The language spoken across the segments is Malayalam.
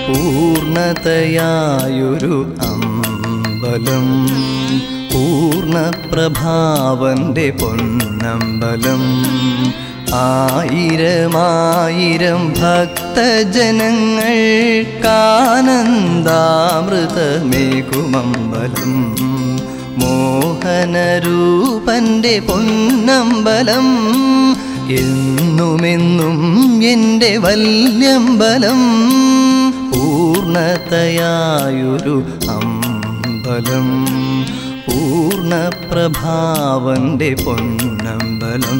പൂർണതയായൊരു അമ്പലം പൂർണ്ണപ്രഭാവന്റെ പൊന്നമ്പലം ആയിരമായിരം ഭക്തജനങ്ങൾക്കാനന്ദാമൃതമേകുമമ്പലം മോഹനരൂപന്റെ പൊന്നമ്പലം എന്നുമെന്നും എൻ്റെ വല്യമ്പലം പൂർണതയായൊരു അമ്പലം പൂർണ്ണപ്രഭാവന്റെ പൊന്നമ്പലം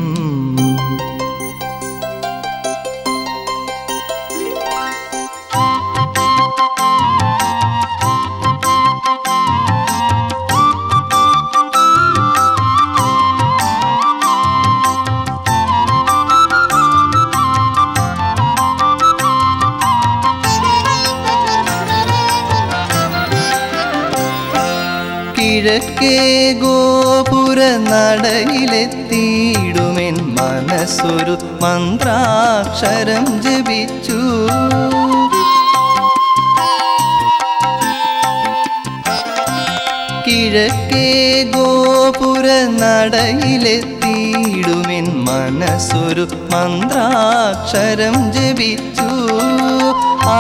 കിഴക്കേ ഗോപുര നടയിലെത്തിയിടുമെൻ മനസ്സൊരു മന്ത്രാക്ഷരം ജപിച്ചു കിഴക്കേ ഗോപുര നടയിലെത്തിയിടുമെൻ മനസ്സൊരു മന്ത്രാക്ഷരം ജപിച്ചു ആ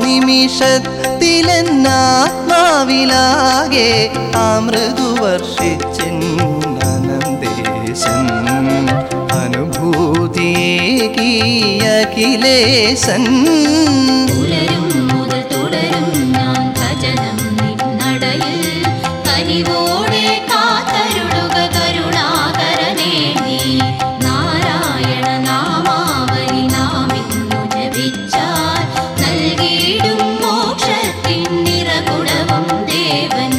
നിമിഷത്തിലെന്നാത്മാവിലാകെ അമൃതു വർഷിച്ചിൻ അനന്തേശൻ അനുഭൂതിയേകിയഖിലേശൻ പുലരും മുതൽ തുടരും ഞാൻ ഭജനം നിന്നടയിൽ കനിവോടെ കാത്തരുളുക കരുണാകരനേ നീ നാരായണ നാമാവലി നാം ഇന്നു ജപിച്ചാൽ നൽകിയിടും മോക്ഷത്തിൻ നിറകുടവും ദേവൻ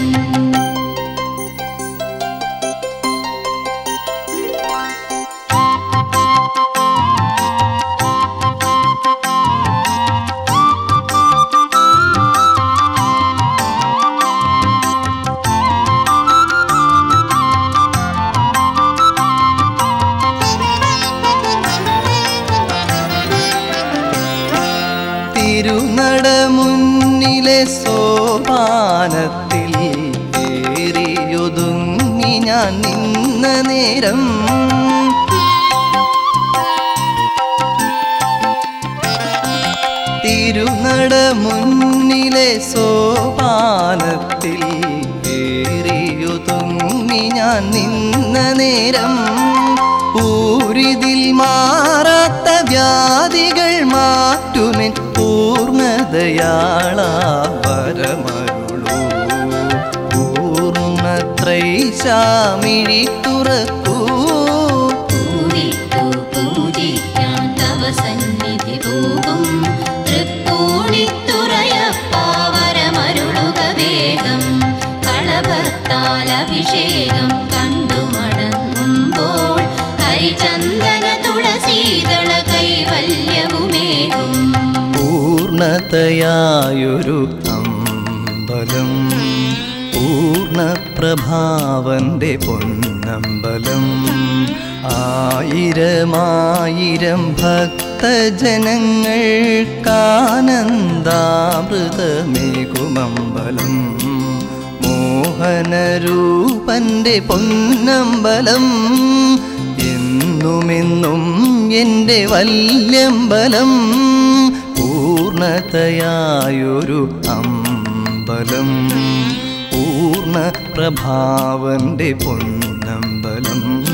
തിരുനട മുന്നിലെ സോപാനത്തിൽ ഏറിയൊതുങ്ങി ഞാൻ നിന്ന നേരം തിരുനട മുന്നിലെ സോപാനത്തിൽ ഏറിയൊതുങ്ങി ഞാൻ നിന്ന നേരം ഊരിതിൽ മാറാത്ത വ്യാധികൾ മാറ്റുമെൻ പൂർണ്ണതയാള പരമരുളൂ പൂർണ്ണത്രൈശാമിഴി തുറക്കൂ പൂവിട്ടു പൂജിക്കാൻ തവ സന്നിധി പോകും തൃപ്പൂണിത്തുറയപ്പാവരമരുളുക വേഗം കളഭത്താൽ അഭിഷേകം കണ്ടു മടങ്ങുമ്പോൾ ഹരിചന്ദന തുളസീതള കൈവല്യവുമേകും പൂർണതയായൊരു അമ്പലം പൂർണ്ണപ്രഭാവന്റെ പൊന്നമ്പലം ആയിരമായിരം ഭക്തജനങ്ങൾക്കാനന്ദാമൃതമേകുമമ്പലം മോഹനരൂപന്റെ പൊന്നമ്പലം എന്നുമെന്നും എൻ്റെ വല്യമ്പലം പൂർണതയായൊരു അമ്പലം പൂർണ്ണ പ്രഭാവന്റെ പൊന്നമ്പലം